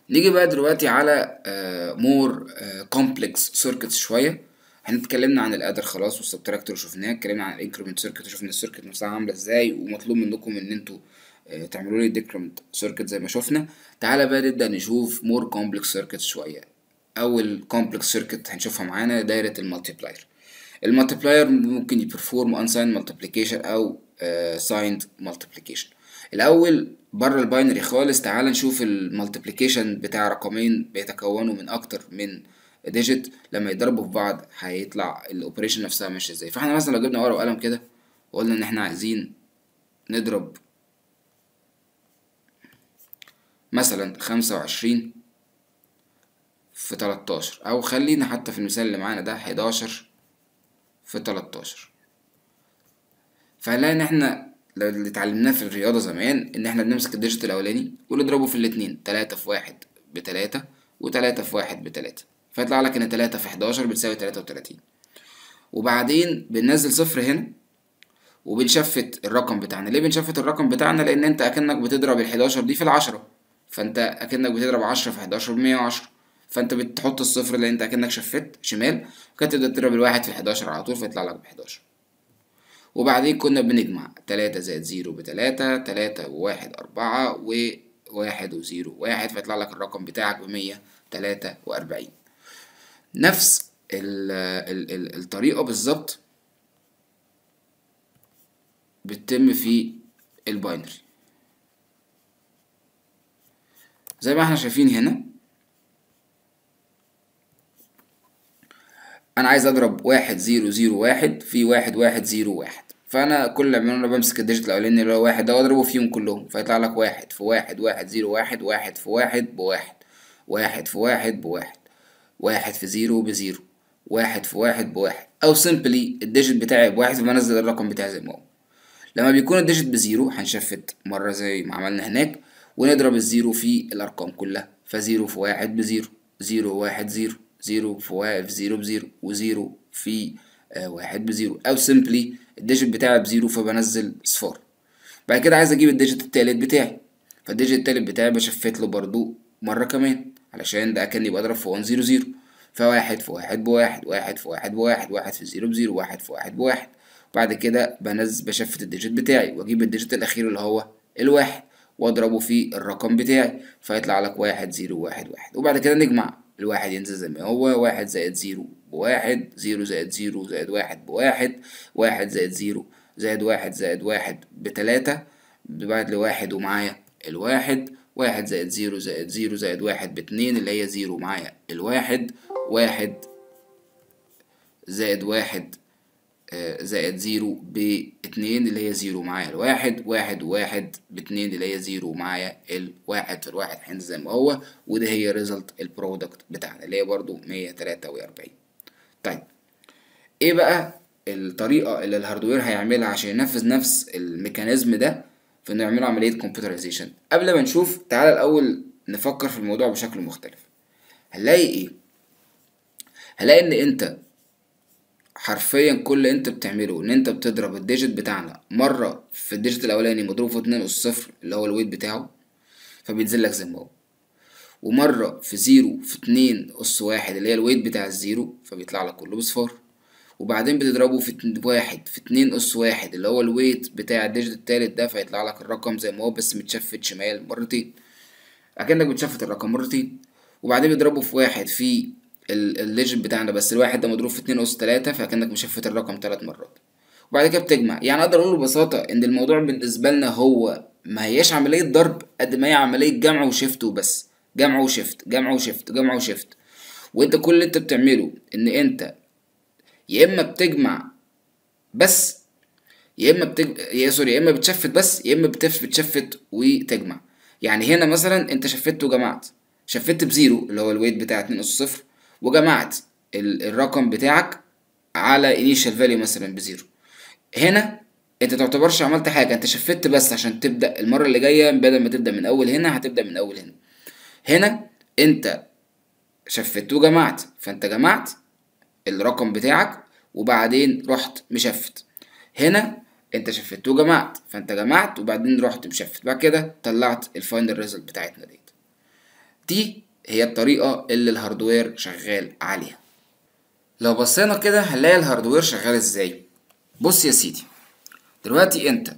نيجي بقى دلوقتي على مور كومبلكس سيركتس شويه احنا اتكلمنا عن الادر خلاص والسبتراكتور شفناه اتكلمنا عن الانكريمنت سيركت وشفنا السيركت نفسها عامله ازاي ومطلوب منكم ان انتوا آه، تعملوا لي ديكريمنت سيركت زي ما شفنا تعالى بقى نبدا نشوف مور كومبلكس سيركتس شويه اول كومبلكس سيركت هنشوفها معانا دايره المالتيبلاير المالتيبلاير ممكن يبرفورم انسايند مالتيبليكيشن او سايند مالتيبليكيشن الاول بره الباينري خالص تعال نشوف المالتيبليكيشن بتاع رقمين بيتكونوا من اكتر من ديجيت لما يضربوا في بعض هيطلع الاوبريشن نفسها ماشيه ازاي فاحنا مثلا لو جبنا ورقه وقلم كده وقلنا ان احنا عايزين نضرب مثلا خمسة وعشرين في تلاتاشر او خلينا حتى في المثال اللي معانا ده حداشر في تلاتاشر فهنلاقي ان احنا لو اللي اتعلمناه في الرياضة زمان ان احنا بنمسك الديجيت الاولاني ونضربه في الاتنين تلاتة في واحد بتلاتة وتلاتة في واحد بتلاتة فيطلع لك ان تلاتة في حداشر بتساوي تلاتة وتلاتين وبعدين بننزل صفر هنا وبنشفت الرقم بتاعنا ليه بنشفت الرقم بتاعنا لان انت اكنك بتضرب الحداشر دي في العشرة فانت اكنك بتضرب عشرة في حداشر بمية وعشرة فانت بتحط الصفر اللي انت اكنك شفت شمال وكانت تبدا تضرب الواحد في الحداشر على طول فيطلع لك بحداشر وبعدين كنا بنجمع تلاتة زائد زيرو بتلاتة تلاتة وواحد أربعة وواحد وزيرو واحد فيطلع لك الرقم بتاعك بمية تلاتة وأربعين نفس ال ال ال الطريقة بالظبط بتتم في الباينري زي ما احنا شايفين هنا انا عايز اضرب واحد زيرو زيرو واحد في واحد واحد زيرو واحد فانا كل اللي بعمله انا بمسك الديجيت الاولاني اللي هو واحد ده واضربه فيهم كلهم فيطلع لك واحد في واحد واحد زيرو واحد واحد في واحد بواحد واحد في واحد بواحد واحد في زيرو بزيرو واحد في واحد بواحد او سيمبلي الديجيت بتاعي بواحد فبنزل الرقم بتاعي زي ما هو لما بيكون الديجيت بزيرو هنشفت مرة زي ما عملنا هناك ونضرب الزيرو في الأرقام كلها فزيرو في واحد بزيرو زيرو واحد زيرو زيرو في واحد في زيرو بزيرو وزيرو في آه واحد بزيرو أو سيمبلي الديجيت بتاعي بزيرو فبنزل صفار بعد كده عايز أجيب الديجيت التالت بتاعي فالديجيت التالت بتاعي بشفت له برضو مرة كمان علشان ده أكني بضرب في 1 زيرو زيرو فواحد في واحد بواحد واحد في واحد بواحد واحد في زيرو بزيرو واحد في واحد بواحد بعد كده بنزل بشفت الديجيت بتاعي واجيب الديجيت الاخير اللي هو الواحد واضربه في الرقم بتاعي فيطلع لك واحد زيرو واحد واحد وبعد كده نجمع الواحد ينزل زي ما هو واحد زائد زيرو بواحد زيرو زائد زيرو زائد واحد بواحد واحد زائد زيرو زائد واحد زائد واحد بتلاتة بعد لواحد ومعايا الواحد واحد زائد زيرو زائد زيرو زائد واحد باتنين اللي هي زيرو معايا الواحد واحد زائد واحد زائد زيرو باتنين اللي هي زيرو معايا الواحد واحد وواحد باتنين اللي هي زيرو معايا الواحد في الواحد هينزل زي ما هو وده هي ريزلت البرودكت بتاعنا اللي هي برضو مية تلاتة وأربعين طيب ايه بقى الطريقة اللي الهاردوير هيعملها عشان ينفذ نفس الميكانيزم ده في انه يعملوا عملية كمبيوترايزيشن قبل ما نشوف تعالى الأول نفكر في الموضوع بشكل مختلف هنلاقي ايه هنلاقي ان انت حرفيا كل اللي انت بتعمله ان انت بتضرب الديجيت بتاعنا مرة في الديجيت الاولاني مضروب في اتنين اس صفر اللي هو الويت بتاعه فبينزل لك زي ما هو ومرة في زيرو في اتنين اس واحد اللي هي الويت بتاع الزيرو فبيطلع لك كله بصفار وبعدين بتضربه في واحد في اتنين اس واحد اللي هو الويت بتاع الديجيت التالت ده فيطلع لك الرقم زي ما هو بس متشفت شمال مرتين اكنك بتشفت الرقم مرتين وبعدين بتضربه في واحد في الليجن بتاعنا بس الواحد ده مضروب في اتنين أس تلاتة فكأنك مشفت الرقم تلات مرات وبعد كده بتجمع يعني أقدر أقول ببساطة إن الموضوع بالنسبة لنا هو ما هياش عملية ضرب قد ما هي عملية جمع وشيفت وبس جمع وشيفت جمع وشيفت جمع وشيفت وأنت كل اللي أنت بتعمله إن أنت يا إما بتجمع بس يا إما بتج... يا سوري يا إما بتشفت بس يا إما بتف... بتشفت وتجمع يعني هنا مثلا أنت شفت وجمعت شفت بزيرو اللي هو الويت بتاع اتنين أس صفر وجمعت الرقم بتاعك على initial value مثلا بزيرو هنا انت تعتبرش عملت حاجة انت شفت بس عشان تبدأ المرة اللي جاية بدل ما تبدأ من اول هنا هتبدأ من اول هنا هنا انت شفت وجمعت فانت جمعت الرقم بتاعك وبعدين رحت مشفت هنا انت شفت وجمعت فانت جمعت وبعدين رحت مشفت بعد كده طلعت الفاينل ريزلت بتاعتنا ديت دي هي الطريقة اللي الهاردوير شغال عليها لو بصينا كده هنلاقي الهاردوير شغال ازاي بص يا سيدي دلوقتي انت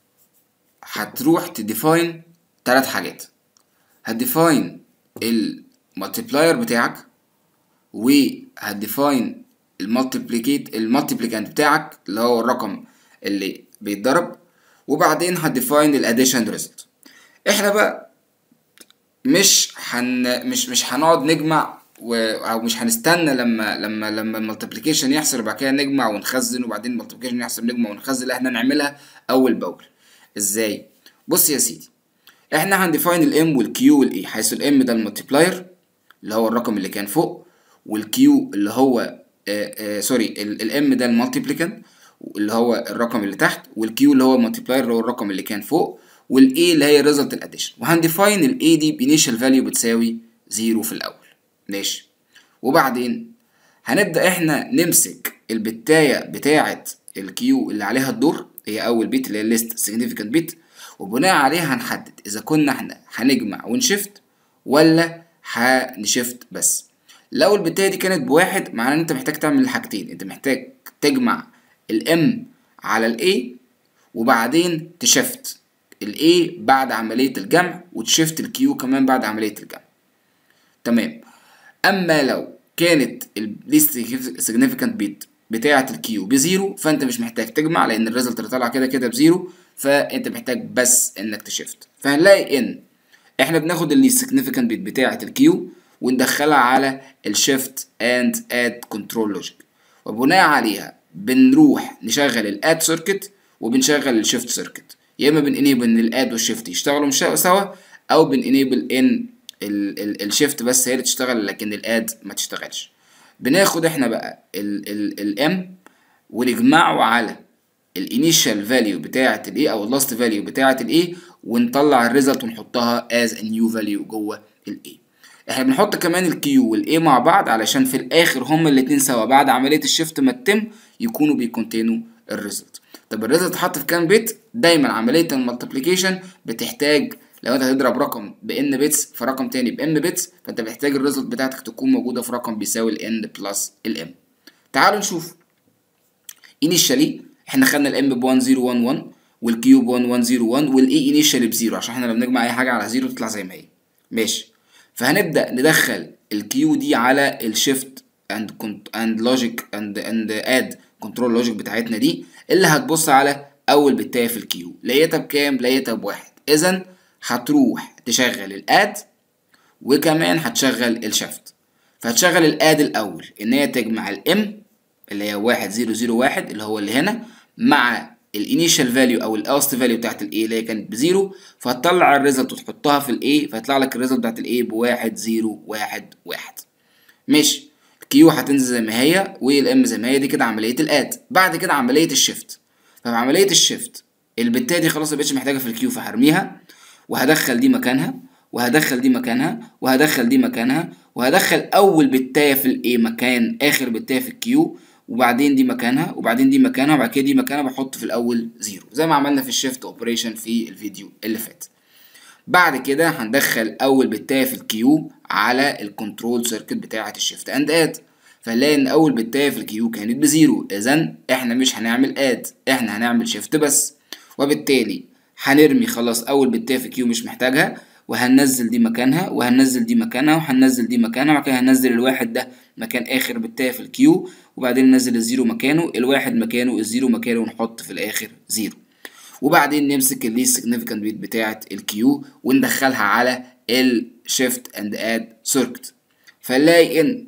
هتروح تديفاين تلات حاجات هتديفاين المالتيبلاير بتاعك وهتديفاين المالتيبليكيت المالتيبليكانت بتاعك اللي هو الرقم اللي بيتضرب وبعدين هتديفاين الاديشن ريزلت احنا بقى مش هن مش مش هنقعد نجمع و... او مش هنستنى لما لما لما المالتيبليكيشن يحصل وبعد كده نجمع ونخزن وبعدين المالتيبليكيشن يحصل نجمع ونخزن لا احنا نعملها اول باول ازاي بص يا سيدي احنا هنديفاين الام والكيو والاي حيث الام ده المالتيبلاير اللي هو الرقم اللي كان فوق والكيو اللي هو آه آه سوري الام ده المالتيبليكان اللي هو الرقم اللي تحت والكيو اللي هو المالتيبلاير اللي هو الرقم اللي كان فوق والاي اللي هي ريزلت الاديشن وهنديفاين الاي دي بانيشال فاليو بتساوي زيرو في الاول ماشي وبعدين هنبدا احنا نمسك البتايه بتاعه الكيو اللي عليها الدور هي اول بيت اللي هي الليست سيجنيفيكانت بيت وبناء عليها هنحدد اذا كنا احنا هنجمع ونشفت ولا هنشفت بس لو البتايه دي كانت بواحد معناه ان انت محتاج تعمل حاجتين انت محتاج تجمع الام على الاي وبعدين تشفت الاي بعد عمليه الجمع وتشفت الكيو كمان بعد عمليه الجمع تمام اما لو كانت الليست سيجنيفيكانت بيت بتاعه الكيو بزيرو فانت مش محتاج تجمع لان الريزلت اللي طالع كده كده بزيرو فانت محتاج بس انك تشفت فهنلاقي ان احنا بناخد الليست سيجنيفيكانت بيت بتاعه الكيو وندخلها على الشيفت اند اد كنترول لوجيك وبناء عليها بنروح نشغل الاد سيركت وبنشغل الشيفت سيركت يا اما بنenable ان الاد والشيفت يشتغلوا مش سوا او بنenable ان الشيفت بس هي اللي تشتغل لكن الاد ما تشتغلش بناخد احنا بقى الام ونجمعه على الانيشال فاليو بتاعه الايه او اللاست فاليو بتاعه الايه ونطلع الريزلت ونحطها از ا نيو فاليو جوه الايه احنا بنحط كمان الكيو والاي مع بعض علشان في الاخر هما الاتنين سوا بعد عمليه الشيفت ما تتم يكونوا بيكونتينوا الريزلت طب الريزلت اتحط في كام بيت دايما عمليه المالتيبليكيشن بتحتاج لو انت هتضرب رقم بان بيتس في رقم تاني بام بيتس فانت محتاج الريزلت بتاعتك تكون موجوده في رقم بيساوي الان بلس الام تعالوا نشوف انيشالي احنا خدنا الام ب 1011 والكيو ب 1101 والاي انيشالي بزيرو عشان احنا لما بنجمع اي حاجه على زيرو تطلع زي ما هي ماشي فهنبدا ندخل الكيو دي على الشيفت اند اند لوجيك اند اند اد كنترول لوجيك بتاعتنا دي اللي هتبص على اول بتايه في الكيو لقيتها بكام لقيتها بواحد اذا هتروح تشغل الاد وكمان هتشغل الشفت فهتشغل الاد الاول ان هي تجمع الام اللي هي واحد زيرو زيرو واحد اللي هو اللي هنا مع الانيشال فاليو او الاوست فاليو بتاعت الاي اللي هي كانت بزيرو فهتطلع الريزلت وتحطها في الاي فيطلع لك الريزلت بتاعت الاي بواحد زيرو واحد واحد ماشي الكيو هتنزل زي ما هي والام زي ما هي دي كده عمليه الاد بعد كده عمليه الشيفت ففي عمليه الشيفت البتايه دي خلاص مبقتش محتاجه في الكيو فهرميها وهدخل دي مكانها وهدخل دي مكانها وهدخل دي مكانها وهدخل اول بتايه في الاي مكان اخر بتايه في الكيو وبعدين دي مكانها وبعدين دي مكانها وبعد كده دي مكانها بحط في الاول زيرو زي ما عملنا في الشيفت اوبريشن في الفيديو اللي فات بعد كده هندخل اول بتايه في الكيو على الكنترول سيركت بتاعه الشيفت اند اد فنلاقي ان اول بتايه في الكيو كانت بزيرو اذا احنا مش هنعمل اد احنا هنعمل شيفت بس وبالتالي هنرمي خلاص اول بتايه في كيو مش محتاجها وهننزل دي مكانها وهننزل دي مكانها وهننزل دي مكانها وبعد كده هننزل الواحد ده مكان اخر بتايه في الكيو وبعدين ننزل الزيرو مكانه الواحد مكانه الزيرو مكانه ونحط في الاخر زيرو وبعدين نمسك الليست سيجنيفيكانت بيت بتاعه الكيو وندخلها على الشيفت اند اد سيركت فنلاقي ان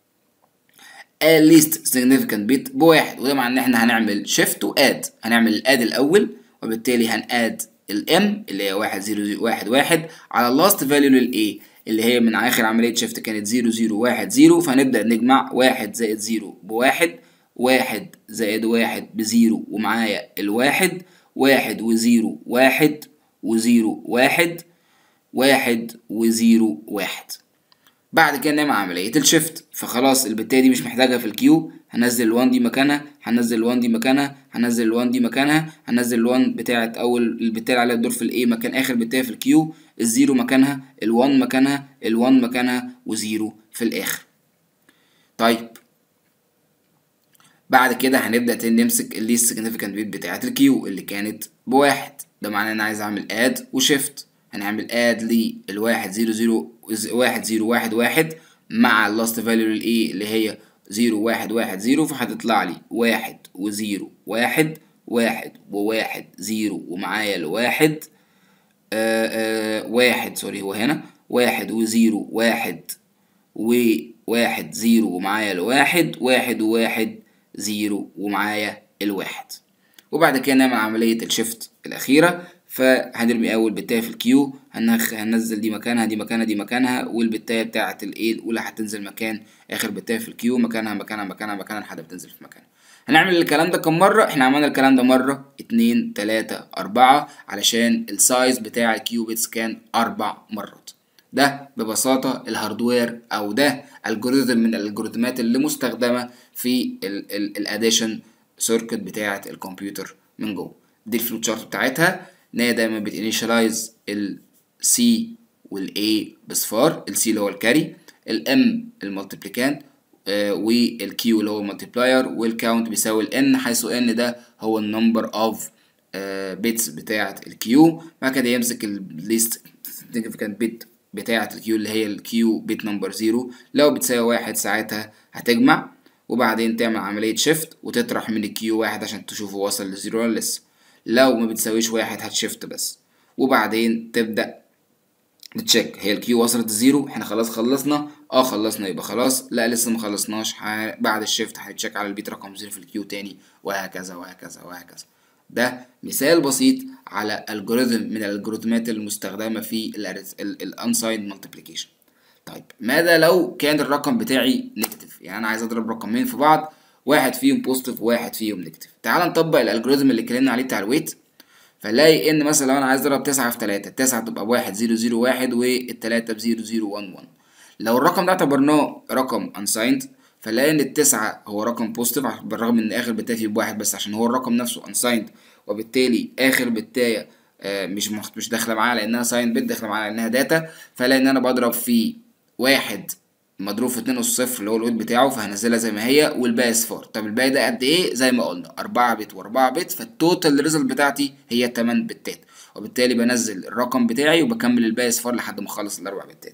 الليست سيجنيفيكانت بيت بواحد وده معناه ان احنا هنعمل شيفت واد هنعمل الاد الاول وبالتالي هناد الام اللي هي واحد زيرو زيرو واحد واحد على اللاست فاليو للاي اللي هي من اخر عمليه شيفت كانت زيرو زيرو واحد زيرو فهنبدا نجمع واحد زائد زيرو بواحد واحد زائد واحد بزيرو ومعايا الواحد واحد وزيرو واحد وزيرو واحد واحد وزيرو واحد بعد كده نعمل عملية الشيفت فخلاص البتاية دي مش محتاجها في الكيو هنزل ال1 دي مكانها هنزل ال1 دي مكانها هنزل ال1 دي مكانها هنزل ال1 بتاعت اول البتاية اللي عليها الدور في الاي مكان اخر بتاية في الكيو الزيرو مكانها ال1 مكانها ال1 مكانها وزيرو في الاخر طيب بعد كده هنبدأ تاني نمسك الليست significant bit بتاعت الكيو اللي كانت بواحد ده معناه ان انا عايز اعمل اد وشيفت هنعمل اد للواحد زيرو زيرو واحد زيرو واحد واحد مع اللاست فاليو للايه اللي هي زيرو واحد واحد زيرو فهتطلع لي واحد وزيرو واحد واحد وواحد زيرو ومعايا الواحد آآ آآ واحد سوري هو هنا واحد وزيرو واحد وواحد زيرو ومعايا الواحد واحد وواحد زيرو ومعايا الواحد وبعد كده نعمل عملية الشيفت الأخيرة فهنرمي أول بتاية في الكيو هنخ... هننزل دي مكانها دي مكانها دي مكانها والبتاية بتاعة الإيه الأولى هتنزل مكان آخر بتاية في الكيو مكانها مكانها مكانها مكانها لحد ما تنزل في مكانها هنعمل الكلام ده كم مرة؟ احنا عملنا الكلام ده مرة اتنين تلاتة أربعة علشان السايز بتاع الكيوبيتس كان أربع مرات ده ببساطة الهاردوير أو ده الجوريزم من الالجوريزمات اللي مستخدمة في الاديشن سيركت بتاعة الكمبيوتر من جوه دي الفلو تشارت بتاعتها ان هي دايما بتانيشالايز السي والاي بصفار السي اللي هو الكاري الام المالتيبليكان آه والكيو اللي هو المالتيبلاير والكاونت بيساوي الان حيث ان ده هو النمبر اوف بيتس بتاعة الكيو بعد كده يمسك الليست significant بيت بتاعة الكيو اللي هي الكيو بيت نمبر زيرو لو بتساوي واحد ساعتها هتجمع وبعدين تعمل عملية شيفت وتطرح من الكيو واحد عشان تشوفه وصل لزيرو ولا لسه لو ما بتساويش واحد هتشيفت بس وبعدين تبدأ تشيك هي الكيو وصلت لزيرو احنا خلاص خلصنا اه خلصنا يبقى خلاص لا لسه ما خلصناش ح... بعد الشيفت هنتشيك على البيت رقم زيرو في الكيو تاني وهكذا وهكذا وهكذا ده مثال بسيط على الجوريزم من الالجوريزمات المستخدمة في الانسايد مالتيبليكيشن طيب ماذا لو كان الرقم بتاعي نيجاتيف يعني انا عايز اضرب رقمين في بعض واحد فيهم بوزيتيف وواحد فيهم نيجاتيف تعال نطبق الالجوريزم اللي اتكلمنا عليه بتاع الويت فنلاقي ان مثلا لو انا عايز اضرب تسعة في تلاتة التسعة تبقى بواحد زيرو زيرو واحد والتلاتة بزيرو زيرو وان وان لو الرقم ده اعتبرناه رقم unsigned فنلاقي ان التسعة هو رقم بوزيتيف بالرغم ان اخر بتاية فيه بواحد بس عشان هو الرقم نفسه unsigned وبالتالي اخر بتاية آه مش مش داخله معاها لانها ساين بت داخله معاها لانها داتا فلاقي ان انا بضرب في واحد مضروب في اتنين أس صفر اللي هو الويت بتاعه فهنزلها زي ما هي والباقي صفار طب الباقي ده قد ايه زي ما قلنا أربعة بت وأربعة بت فالتوتال ريزلت بتاعتي هي تمن بتات وبالتالي بنزل الرقم بتاعي وبكمل الباقي صفار لحد ما اخلص الأربع بتات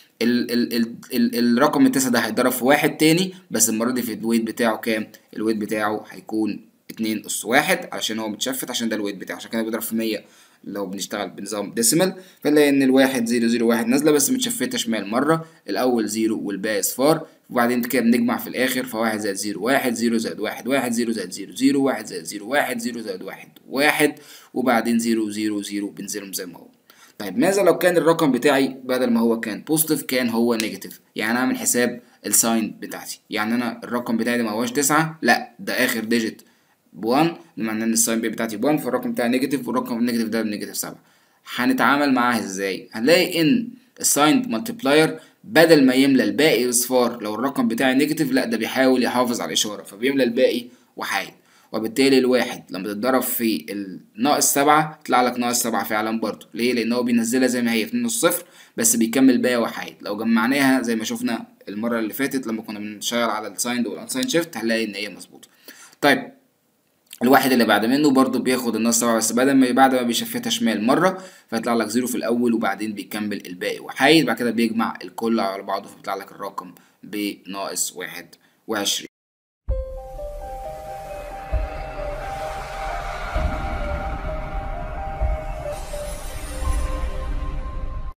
ال ال ال ال الرقم التسعة ده هيتضرب في واحد تاني بس المرة دي في الويت بتاعه كام؟ الويت بتاعه هيكون اتنين أس واحد علشان هو متشفت عشان ده الويت بتاعه عشان كده بيضرب في مية لو بنشتغل بنظام ديسيمال فنلاقي ان الواحد زيرو زيرو واحد نازله بس متشفته شمال مره الاول زيرو والباقي صفار وبعدين كده بنجمع في الاخر فواحد زائد زيرو واحد زيرو زائد واحد واحد زيرو زائد زيرو زيرو واحد زائد زيرو واحد زيرو زائد واحد واحد وبعدين زيرو زيرو زيرو بنزلهم زي ما هو طيب ماذا لو كان الرقم بتاعي بدل ما هو كان بوزيتيف كان هو نيجاتيف يعني اعمل حساب الساين بتاعتي يعني انا الرقم بتاعي ده ما هوش تسعة لا ده اخر ديجيت بوان معناه ان الساين بي بتاعتي بوان فالرقم بتاعي نيجاتيف والرقم النيجاتيف ده بنيجاتيف سبعة هنتعامل معاها ازاي هنلاقي ان الساين مالتيبلاير بدل ما يملى الباقي اصفار لو الرقم بتاعي نيجاتيف لا ده بيحاول يحافظ على الاشاره فبيملى الباقي وحايد وبالتالي الواحد لما تتضرب في الناقص سبعة يطلع لك ناقص سبعة فعلا برضه ليه؟ لأن هو بينزلها زي ما هي في نص صفر بس بيكمل باقي وحايد لو جمعناها زي ما شفنا المرة اللي فاتت لما كنا بنشتغل على السايند والانسايند شيفت هنلاقي إن هي مظبوطة. طيب الواحد اللي بعد منه برضه بياخد النص سبعة بس بدل ما بعد ما بيشفتها شمال مرة فيطلع لك زيرو في الأول وبعدين بيكمل الباقي وحايد بعد كده بيجمع الكل على بعضه فبيطلع لك الرقم بناقص واحد وعشرين